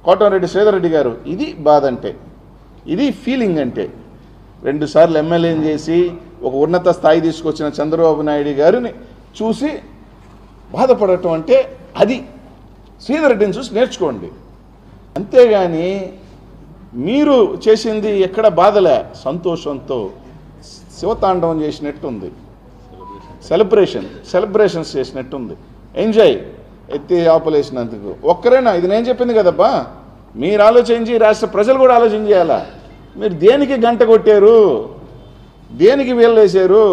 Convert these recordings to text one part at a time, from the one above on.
కోటమిరెడ్డి శ్రీధర్ రెడ్డి గారు ఇది బాధ అంటే ఇది ఫీలింగ్ అంటే రెండుసార్లు ఎమ్మెల్యేని చేసి ఒక ఉన్నత స్థాయి తీసుకొచ్చిన చంద్రబాబు నాయుడు గారిని చూసి బాధపడటం అంటే అది శ్రీధర్ రెడ్డిని చూసి నేర్చుకోండి అంతేగాని మీరు చేసింది ఎక్కడ బాధలే సంతోషంతో శివతాండవం చేసినట్టుంది సెలబ్రేషన్ సెలబ్రేషన్స్ చేసినట్టుంది ఎంజాయ్ ఎత్తి ఆపలేసినందుకు ఒక్కరేనా ఇది నేను చెప్పింది కదబ్బా మీరు ఆలోచించి రాష్ట్ర ప్రజలు కూడా ఆలోచన చేయాలా మీరు దేనికి గంట కొట్టారు దేనికి వేలేశారు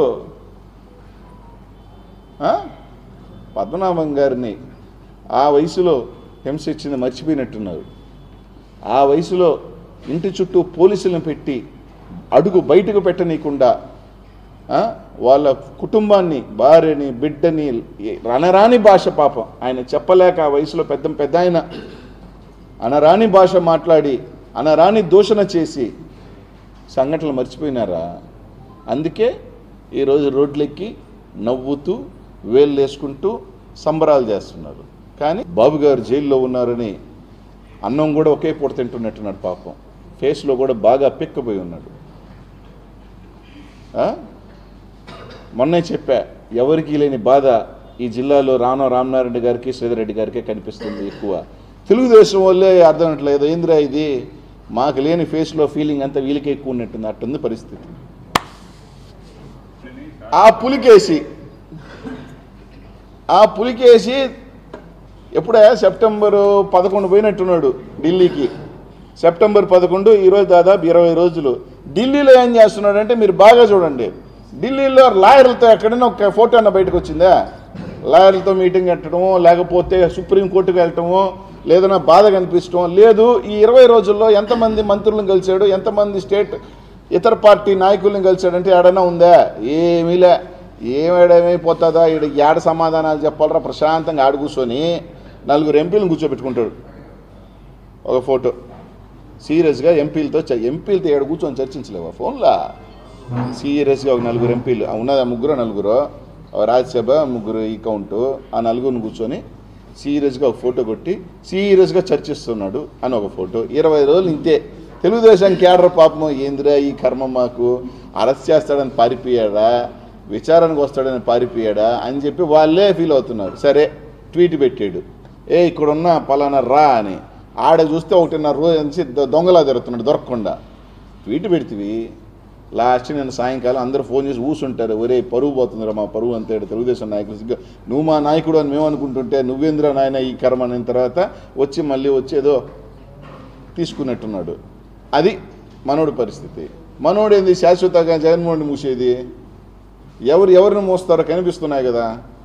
ఆ? పద్మనాభం గారిని ఆ వయసులో హింస ఇచ్చింది మర్చిపోయినట్టున్నారు ఆ వయసులో ఇంటి చుట్టూ పోలీసులను పెట్టి అడుగు బయటకు పెట్టనీయకుండా ఆ, వాళ్ళ కుటుంబాన్ని భార్యని బిడ్డని అనరాని భాష పాపం ఆయన చెప్పలేక ఆ వయసులో పెద్ద పెద్ద ఆయన అనరాని భాష మాట్లాడి అనరాని దూషణ చేసి సంఘటనలు మర్చిపోయినారా అందుకే ఈరోజు రోడ్లెక్కి నవ్వుతూ వేలు వేసుకుంటూ సంబరాలు చేస్తున్నారు కానీ బాబు గారు జైల్లో ఉన్నారని అన్నం కూడా ఒకే పూట తింటున్నట్టున్నాడు పాపం ఫేస్లో కూడా బాగా పిక్కపోయి ఉన్నాడు ఆ? మొన్నే చెప్పా ఎవరికి లేని బాధ ఈ జిల్లాలో రానో రామనారాయణ గారికి శ్రీధరెడ్డి గారికే కనిపిస్తుంది ఎక్కువ తెలుగుదేశం వల్లే అర్థమట్లేదు ఏంద్రా ఇది మాకు లేని ఫేస్లో ఫీలింగ్ అంతా వీళ్ళకే ఎక్కువ ఉన్నట్టుంది అట్టుంది పరిస్థితి ఆ పులికేసి ఆ పులికేసి ఎప్పుడే సెప్టెంబర్ పదకొండు పోయినట్టున్నాడు ఢిల్లీకి సెప్టెంబర్ పదకొండు ఈరోజు దాదాపు ఇరవై రోజులు ఢిల్లీలో ఏం చేస్తున్నాడంటే మీరు బాగా చూడండి ఢిల్లీలో లాయర్లతో ఎక్కడైనా ఒక ఫోటో అన్న బయటకు వచ్చిందా లాయర్లతో మీటింగ్ పెట్టడమో లేకపోతే సుప్రీంకోర్టుకు వెళ్ళటమో లేదన్నా బాధ కనిపించడం లేదు ఈ ఇరవై రోజుల్లో ఎంతమంది మంత్రులను కలిశాడు ఎంతమంది స్టేట్ ఇతర పార్టీ నాయకులను కలిశాడంటే ఏడైనా ఉందా ఏమీలే ఏమేడేమైపోతుందా ఈడ ఏడ సమాధానాలు చెప్పాలరా ప్రశాంతంగా ఆడ కూర్చొని నలుగురు ఎంపీలను కూర్చోబెట్టుకుంటాడు ఒక ఫోటో సీరియస్గా ఎంపీలతో చ- ఎంపీలతో ఏడు కూర్చొని చర్చించలేవా ఫోన్లా సీరియస్గా ఒక నలుగురు ఎంపీలు ఆ ఉన్నది ఆ ముగ్గురు నలుగురు ఆ రాజ్యసభ ముగ్గురు ఈ కౌంటు ఆ నలుగురిని కూర్చొని సీరియస్గా ఒక ఫోటో కొట్టి సీరియస్గా చర్చిస్తున్నాడు అని ఒక ఫోటో ఇరవై రోజులు ఇంతే తెలుగుదేశం కేడర్ పాపం ఏందిరా ఈ కర్మ మాకు అరెస్ట్ చేస్తాడని పారిపోయాడా విచారణకు వస్తాడని పారిపోయాడా అని చెప్పి వాళ్ళే ఫీల్ అవుతున్నారు సరే ట్వీట్ పెట్టాడు ఏ ఇక్కడున్న పలానా రా అని ఆడ చూస్తే ఒకటిన్నర రోజు నుంచి దొ- దొంగలా తిరుగుతున్నాడు దొరకకుండా ట్వీట్ పెడితివి లాస్ట్ నిన్న సాయంకాలం అందరూ ఫోన్ చేసి ఊసుంటారు ఒరే పరువు పోతుందిరా మా పరువు అంతే తెలుగుదేశం నాయకులు సిగ్గు నువ్వు మా నాయకుడు అని మేము అనుకుంటుంటే నువ్వేంద్ర నాయన ఈ కర్మ అనిన తర్వాత వచ్చి మళ్ళీ వచ్చి ఏదో తీసుకున్నట్టున్నాడు అది మనోడి పరిస్థితి మనోడు ఏంది శాశ్వతంగా జగన్మోహన్ మూసేది ఎవరు ఎవరిని మోస్తారో కనిపిస్తున్నాయి కదా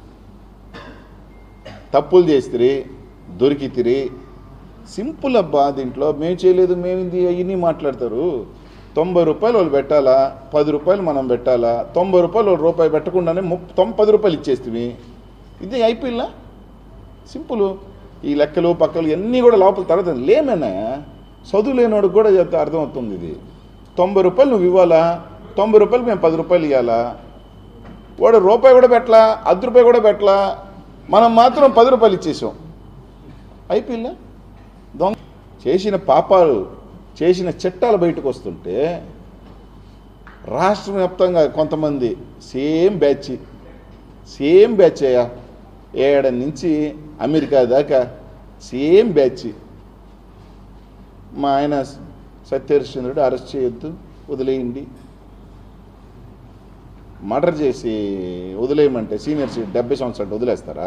తప్పులు చేస్తిరి దొరికితిరి సింపుల్ అబ్బా దీంట్లో మేము చేయలేదు మేము ఇది అవన్నీ మాట్లాడతారు తొంభై రూపాయలు వాళ్ళు పెట్టాలా పది రూపాయలు మనం పెట్టాలా తొంభై రూపాయలు వాళ్ళు రూపాయి పెట్టకుండానే ముప్ తొం పది రూపాయలు ఇచ్చేస్తుంది ఇది అయిపోయిలా సింపుల్ ఈ లెక్కలు పక్కలు ఇవన్నీ కూడా లోపల తర్వాత లేమేనా చదువు లేనివాడికి కూడా చెప్తే అర్థమవుతుంది ఇది తొంభై రూపాయలు నువ్వు ఇవ్వాలా తొంభై రూపాయలు మేము పది రూపాయలు ఇవ్వాలా వాడు రూపాయి కూడా పెట్టలా అర్ధ రూపాయి కూడా పెట్టలా మనం మాత్రం పది రూపాయలు ఇచ్చేసాం అయిపోయిందా దొంగ చేసిన పాపాలు చేసిన చట్టాలు బయటకు వస్తుంటే రాష్ట్ర వ్యాప్తంగా కొంతమంది సేమ్ బ్యాచ్ సేమ్ బ్యాచ్ అయ్యా ఏడ నుంచి అమెరికా దాకా సేమ్ బ్యాచ్ మా ఆయన సత్యహరిశ్చంద్రుడు అరెస్ట్ చేయొద్దు వదిలేయండి మర్డర్ చేసి వదిలేయమంటే సీనియర్స్ డెబ్బై సంవత్సరాలు వదిలేస్తారా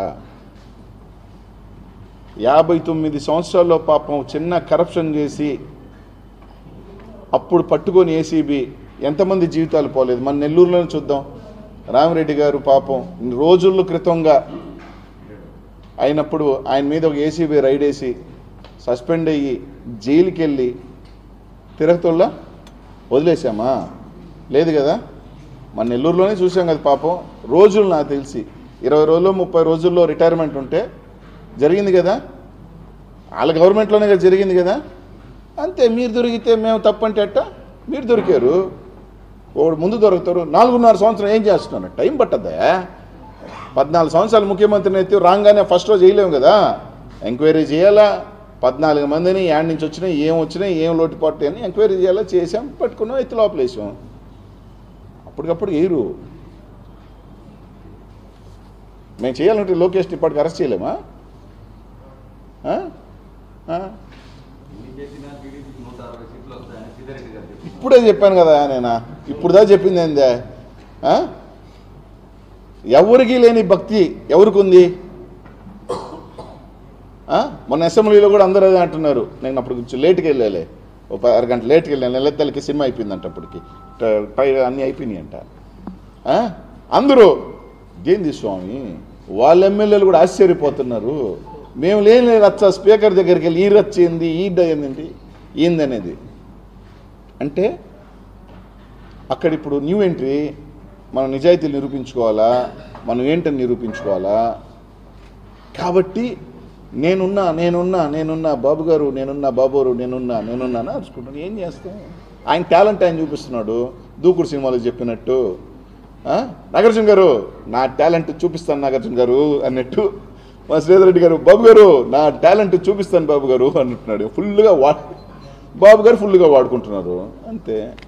యాభై తొమ్మిది సంవత్సరాల్లో పాపం చిన్న కరప్షన్ చేసి అప్పుడు పట్టుకొని ఏసీబీ ఎంతమంది జీవితాలు పోలేదు మన నెల్లూరులోనే చూద్దాం రామిరెడ్డి గారు పాపం రోజుల క్రితంగా అయినప్పుడు ఆయన మీద ఒక ఏసీబీ రైడ్ వేసి సస్పెండ్ అయ్యి జైలుకి వెళ్ళి తిరగతుల్లా వదిలేసామా లేదు కదా మన నెల్లూరులోనే చూసాం కదా పాపం రోజులు నాకు తెలిసి ఇరవై రోజుల్లో ముప్పై రోజుల్లో రిటైర్మెంట్ ఉంటే జరిగింది కదా వాళ్ళ గవర్నమెంట్లోనే కదా జరిగింది కదా అంతే మీరు దొరికితే మేము తప్పంటే ఎట్ట మీరు దొరికారు ఒకడు ముందు దొరుకుతారు నాలుగున్నర సంవత్సరం ఏం చేస్తున్నారు టైం పట్టద్దా పద్నాలుగు సంవత్సరాలు ముఖ్యమంత్రిని ఎత్తి రాగానే ఫస్ట్ రోజు చేయలేము కదా ఎంక్వైరీ చేయాలా పద్నాలుగు మందిని యాడ్ నుంచి వచ్చినాయి ఏం వచ్చినాయి ఏం లోటుపాటు అని ఎంక్వైరీ చేయాలో చేసాం పట్టుకున్నాం ఎత్తి లోపలేసాం అప్పటికప్పుడు ఏరు మేము చేయాలంటే లోకేష్ని ఇప్పటికి అరెస్ట్ చేయలేమా ఆ? ఆ? ఎన్ని చేసినా టీడీపీకి నూట అరవై సీట్లు వస్తాయని సిద్ధారెడ్డి గారు చెప్పారు ఇప్పుడే చెప్పాను కదా నేను ఇప్పుడుదా చెప్పింది ఏందే ఆ? ఎవరికి లేని భక్తి ఎవరికి ఉంది ఆ? మొన్న అసెంబ్లీలో కూడా అందరూ అదే అంటున్నారు నేను అప్పుడు కొంచెం లేట్కి వెళ్ళాలి ఒక అరగంట లేట్కి వెళ్ళాను నెలెత్తలకి సినిమా అయిపోయిందంట అప్పటికి ట- టై అన్నీ అయిపోయినాయి అంట ఆ? అందరూ ఏంది స్వామి వాళ్ళ ఎమ్మెల్యేలు కూడా ఆశ్చర్యపోతున్నారు మేము లేని రచ్చ స్పీకర్ దగ్గరికి వెళ్ళి ఈ రచ్చ ఏంది ఈ డ ఏంది ఏందనేది అంటే అక్కడ ఇప్పుడు న్యూ ఎంట్రీ మనం నిజాయితీలు నిరూపించుకోవాలా మనం ఏంటని నిరూపించుకోవాలా కాబట్టి నేనున్నా నేనున్నా నేనున్నా బాబు గారు నేనున్నా బాబు గారు నేనున్నా నేనున్నా అని అరుచుకుంటాను ఏం చేస్తాం ఆయన టాలెంట్ ఆయన చూపిస్తున్నాడు దూకుడు సినిమాలో చెప్పినట్టు ఆ? నాగార్జున గారు నా టాలెంట్ చూపిస్తాను నాగార్జున గారు అన్నట్టు మా శ్రీధర్ రెడ్డి గారు బాబు గారు నా టాలెంట్ చూపిస్తాను బాబు గారు అంటున్నాడు ఫుల్గా వా బాబు గారు ఫుల్గా వాడుకుంటున్నారు అంతే